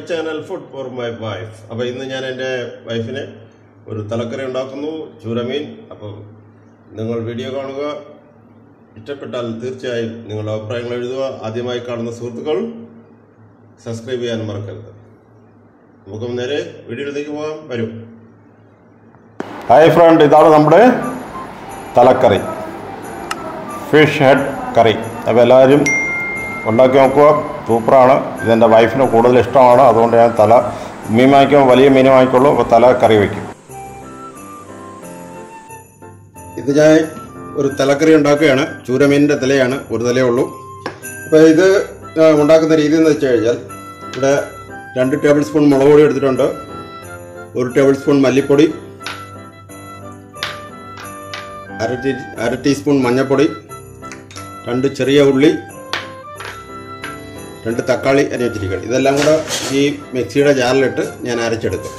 channel food for my wife അപ്പോൾ ഇന്ന് ഞാൻ എൻ്റെ വൈഫിന് ഒരു തലക്കറി ഉണ്ടാക്കുന്നു ചൂരമീൻ അപ്പോൾ നിങ്ങൾ വീഡിയോ കാണുക ഇഷ്ടപ്പെട്ടാൽ തീർച്ചയായും നിങ്ങളുടെ അഭിപ്രായങ്ങൾ എഴുതുക ആദ്യമായി കാണുന്ന സുഹൃത്തുക്കൾ സബ്സ്ക്രൈബ് ചെയ്യാൻ മറക്കരുത് നമുക്ക് നേരെ വീഡിയോയിലേക്ക് പോകാം വരും ഹായ് ഫ്രണ്ട് ഇതാണ് നമ്മുടെ തലക്കറി ഫിഷ് ഹെഡ് കറി അപ്പോൾ എല്ലാവരും ഉണ്ടാക്കി നോക്കുക സൂപ്പറാണ് ഇതെൻ്റെ വൈഫിന് കൂടുതൽ ഇഷ്ടമാണ് അതുകൊണ്ട് ഞാൻ തല മീൻ വാങ്ങിക്കുമ്പോൾ വലിയ മീൻ വാങ്ങിക്കുള്ളൂ അപ്പോൾ തല കറി വയ്ക്കും ഇത് ഞാൻ ഒരു തലക്കറി ഉണ്ടാക്കുകയാണ് ചൂരമീനിൻ്റെ തലയാണ് ഒരു തലയേ ഉള്ളൂ അപ്പോൾ ഇത് ആ, ഉണ്ടാക്കുന്ന രീതി എന്ന് വെച്ച് കഴിഞ്ഞാൽ ഇവിടെ രണ്ട് ടേബിൾ സ്പൂൺ മുളക് പൊടി എടുത്തിട്ടുണ്ട് ഒരു ടേബിൾ സ്പൂൺ മല്ലിപ്പൊടി അര ടീ അര ടീസ്പൂൺ മഞ്ഞൾപ്പൊടി രണ്ട് ചെറിയ ഉള്ളി രണ്ട് തക്കാളി അരിഞ്ഞിരിക്കണം ഇതെല്ലാം കൂടെ ഈ മിക്സിയുടെ ജാറിലിട്ട് ഞാൻ അരച്ചെടുക്കും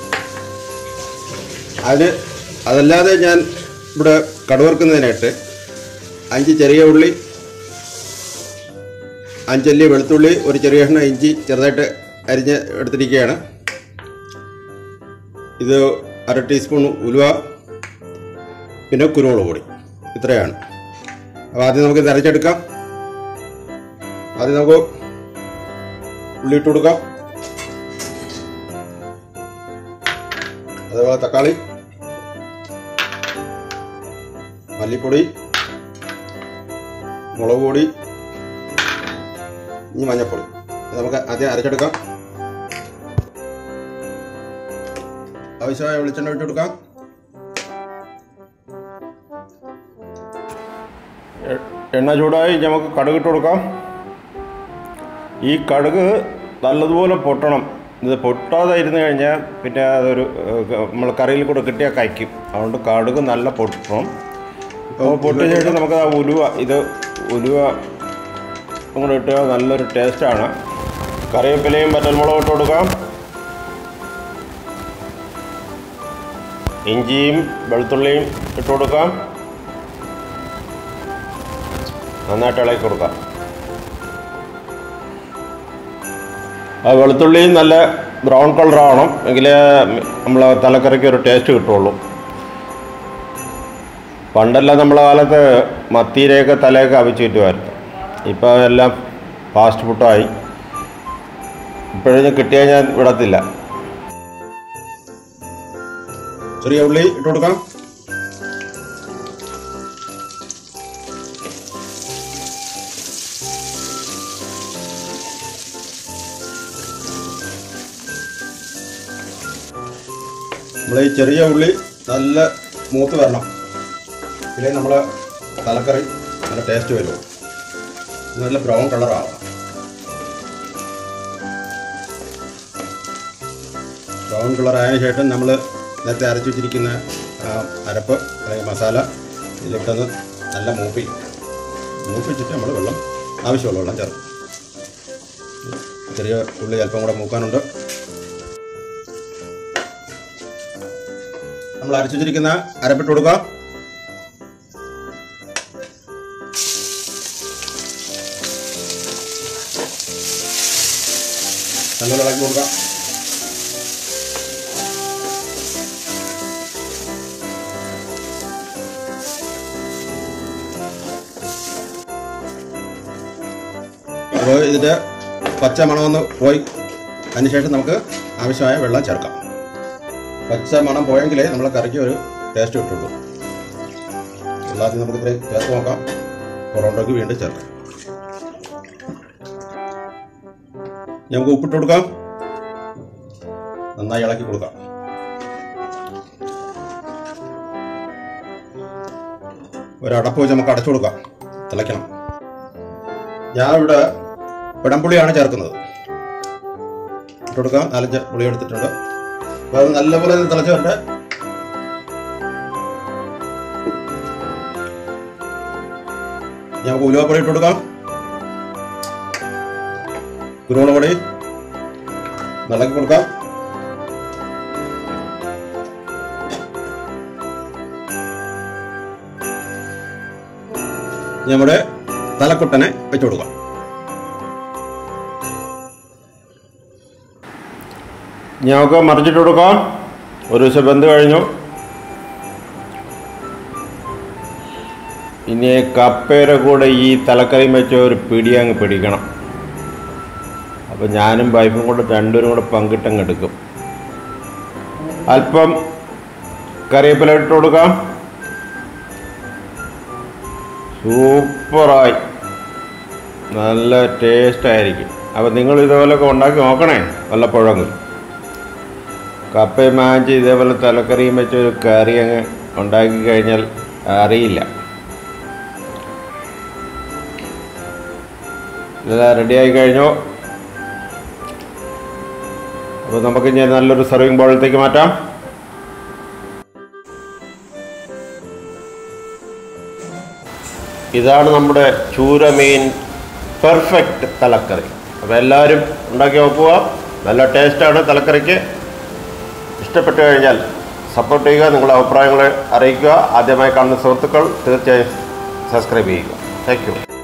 അതിന് അതല്ലാതെ ഞാൻ ഇവിടെ കടുവറുക്കുന്നതിനായിട്ട് അഞ്ച് ചെറിയ ഉള്ളി അഞ്ചല്ലി വെളുത്തുള്ളി ഒരു ചെറിയ കഷ്ണം ഇഞ്ചി ചെറുതായിട്ട് അരിഞ്ഞ് എടുത്തിരിക്കുകയാണ് ഇത് അര ടീസ്പൂൺ ഉലുവ പിന്നെ കുരുമുളക് പൊടി ഇത്രയാണ് അപ്പോൾ ആദ്യം നമുക്ക് ഇത് അരച്ചെടുക്കാം ആദ്യം നമുക്ക് ഉള്ളി ഇട്ട് കൊടുക്കാം അതേപോലെ തക്കാളി മല്ലിപ്പൊടി മുളക് പൊടി ഇനി മഞ്ഞൾപ്പൊടി ഇത് നമുക്ക് ആദ്യം അരച്ചെടുക്കാം ആവശ്യമായ വെളിച്ചെണ്ണ ഇട്ട് കൊടുക്കാം എ- എണ്ണ ചൂടായി നമുക്ക് കടുക് ഇട്ട് കൊടുക്കാം ഈ കടുക് നല്ലതുപോലെ പൊട്ടണം ഇത് പൊട്ടാതെ ഇരുന്ന് കഴിഞ്ഞാൽ പിന്നെ അതൊരു നമ്മൾ കറിയിൽ കൂടെ കിട്ടിയാൽ കഴിക്കും അതുകൊണ്ട് കടുക് നല്ല പൊട്ടണം അപ്പോൾ പൊട്ടിയ ശേഷം നമുക്ക് ആ ഉലുവ ഇത് ഉലുവ കൂടെ ഇട്ട് നല്ലൊരു ടേസ്റ്റാണ് കറിവേപ്പിലയും പറ്റൽമുളകും ഇട്ട് കൊടുക്കാം ഇഞ്ചിയും വെളുത്തുള്ളിയും ഇട്ട് കൊടുക്കാം നന്നായിട്ട് ഇളക്കി കൊടുക്കാം ആ വെളുത്തുള്ളിയും നല്ല ബ്രൗൺ കളർ ആവണം എങ്കിലേ നമ്മൾ തലക്കറിക്ക് ഒരു ടേസ്റ്റ് കിട്ടുള്ളൂ പണ്ടെല്ലാം നമ്മളെ കാലത്ത് മത്തീരെയൊക്കെ തലയൊക്കെ അവിച്ച് കിട്ടുമായിരുന്നു ഇപ്പോൾ എല്ലാം ഫാസ്റ്റ് ഫുഡായി ഇപ്പോഴും കിട്ടിയാൽ ഞാൻ വിടത്തില്ല ചെറിയ ഉള്ളി ഇട്ട് കൊടുക്കാം നമ്മൾ ഈ ചെറിയ ഉള്ളി നല്ല മൂത്ത് വരണം ഇല്ലേ നമ്മളെ തലക്കറി നല്ല ടേസ്റ്റ് വരും നല്ല ബ്രൗൺ കളറാവണം ബ്രൗൺ കളർ ആയതിനു ശേഷം നമ്മൾ നേരത്തെ അരച്ചു വെച്ചിരിക്കുന്ന ആ, അരപ്പ് അല്ലെങ്കിൽ മസാല ഇതിലിട്ടൊന്ന് നല്ല മൂപ്പിക്കും മൂപ്പിച്ചിട്ട് നമ്മൾ വെള്ളം ആവശ്യമുള്ള വെള്ളം ചേർക്കും ചെറിയ ഉള്ളി അല്പം കൂടെ മൂക്കാനുണ്ട് നമ്മൾ അരച്ചു വെച്ചിരിക്കുന്ന അരപ്പിട്ട് കൊടുക്കാം നല്ലോണം ഇളക്കി കൊടുക്കാം അപ്പോൾ ഇതിൻ്റെ പച്ച മണമൊന്ന് പോയി അതിനുശേഷം നമുക്ക് ആവശ്യമായ വെള്ളം ചേർക്കാം പച്ച മണം പോയെങ്കിലേ നമ്മളെ കറിക്ക് ഒരു ടേസ്റ്റ് കിട്ടുള്ളൂ എല്ലാത്തിനും നമുക്ക് ഇത്രയും ചേർത്ത് നോക്കാം പൊറോട്ടയ്ക്ക് വീണ്ടും ചേർക്കാം നമുക്ക് ഉപ്പിട്ട് കൊടുക്കാം നന്നായി ഇളക്കി കൊടുക്കാം ഒരടപ്പ് വെച്ച് നമുക്ക് അടച്ചു കൊടുക്കാം തിളയ്ക്കണം ഞാനിവിടെ പിടംപുളിയാണ് ചേർക്കുന്നത് ഇട്ട് കൊടുക്കാം നാലഞ്ച് പുളി എടുത്തിട്ടുണ്ട് അപ്പോൾ അത് നല്ലപോലെ ഒന്ന് തിളച്ച് വരട്ടെ നമുക്ക് ഉലുവപ്പൊടി ഇട്ട് കൊടുക്കാം കുരുമുളക് പൊടി ഇളക്കി കൊടുക്കാം ഇനി നമ്മുടെ തലക്കുട്ടനെ വെച്ചു കൊടുക്കാം ഇനി നമുക്ക് മറിച്ചിട്ട് കൊടുക്കാം ഒരു ദിവസം ബന്ധു കഴിഞ്ഞു ഇനി കപ്പയുടെ കൂടെ ഈ തലക്കറിയും വെച്ച ഒരു പിടി അങ്ങ് പിടിക്കണം അപ്പം ഞാനും വൈഫും കൂടെ രണ്ടുപേരും കൂടെ പങ്കിട്ടങ്ങ് എടുക്കും അല്പം കറിവേപ്പില ഇട്ട് കൊടുക്കാം സൂപ്പറായി നല്ല ടേസ്റ്റ് ആയിരിക്കും അപ്പോൾ നിങ്ങൾ ഇതേപോലെയൊക്കെ ഉണ്ടാക്കി നോക്കണേ വല്ലപ്പോഴെങ്കിലും കപ്പയും മാഞ്ചി ഇതേപോലെ തലക്കറിയും വെച്ച് ഒരു കറി അങ്ങ് ഉണ്ടാക്കി കഴിഞ്ഞാൽ അറിയില്ല ഇതെല്ലാം റെഡിയായി കഴിഞ്ഞു അപ്പോൾ നമുക്ക് ഇനി നല്ലൊരു സർവിങ് ബൗളിലേക്ക് മാറ്റാം ഇതാണ് നമ്മുടെ ചൂരമീൻ പെർഫെക്റ്റ് തലക്കറി അപ്പോൾ എല്ലാവരും ഉണ്ടാക്കി നോക്കുക നല്ല ടേസ്റ്റാണ് തലക്കറിക്ക് ഇഷ്ടപ്പെട്ടു കഴിഞ്ഞാൽ സപ്പോർട്ട് ചെയ്യുക നിങ്ങളുടെ അഭിപ്രായങ്ങൾ അറിയിക്കുക ആദ്യമായി കാണുന്ന സുഹൃത്തുക്കൾ തീർച്ചയായും സബ്സ്ക്രൈബ് ചെയ്യുക താങ്ക് യു